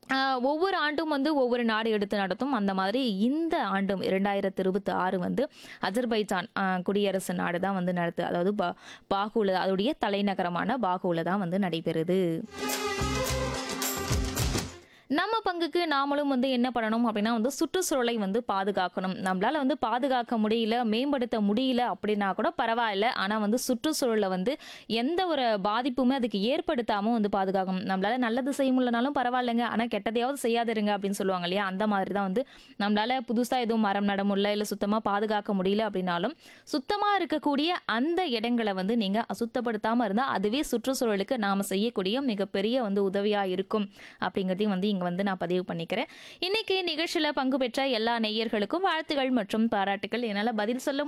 ஆ, ஒவ்வொரு ஆண்டும் வந்து ஒவ்வொரு நாடு எடுத்து நடத்தும் அந்த மாதிரி இந்த ஆண்டும் இரண்டாயிரத்தி இருபத்தி ஆறு வந்து அஜர்பைஜான் ஆ, குடியரசு நாடு தான் வந்து நடத்து அதாவது பா பாகூல அதோடைய தலைநகரமான பாகூல தான் வந்து நடைபெறுது நம்ம பங்குக்கு நாமளும் வந்து என்ன பண்ணணும் அப்படின்னா வந்து சுற்றுச்சூழலை வந்து பாதுகாக்கணும் நம்மளால வந்து பாதுகாக்க முடியல மேம்படுத்த முடியல அப்படின்னா கூட பரவாயில்ல ஆனால் வந்து சுற்றுச்சூழலை வந்து எந்த ஒரு பாதிப்புமே அதுக்கு ஏற்படுத்தாம வந்து பாதுகாக்கணும் நம்மளால நல்லது செய்ய முடியலனாலும் பரவாயில்லைங்க ஆனால் கெட்டதையாவது செய்யாதிருங்க அப்படின்னு சொல்லுவாங்க இல்லையா அந்த மாதிரி தான் வந்து நம்மளால புதுசாக எதுவும் மரம் நட முடியல இல்லை சுத்தமாக பாதுகாக்க முடியல அப்படின்னாலும் சுத்தமாக இருக்கக்கூடிய அந்த இடங்களை வந்து நீங்கள் அசுத்தப்படுத்தாமல் இருந்தால் அதுவே சுற்றுச்சூழலுக்கு நாம் செய்யக்கூடிய மிகப்பெரிய வந்து உதவியாக இருக்கும் அப்படிங்கிறதையும் வந்து இங்கே வந்து நான் பதிவு பண்ணிக்கிறேன் இன்னைக்கு நிகழ்ச்சியில் பங்கு பெற்ற எல்லா நேயர்களுக்கும் வாழ்த்துகள் மற்றும் பாராட்டுகள் என்னால் பதில் சொல்ல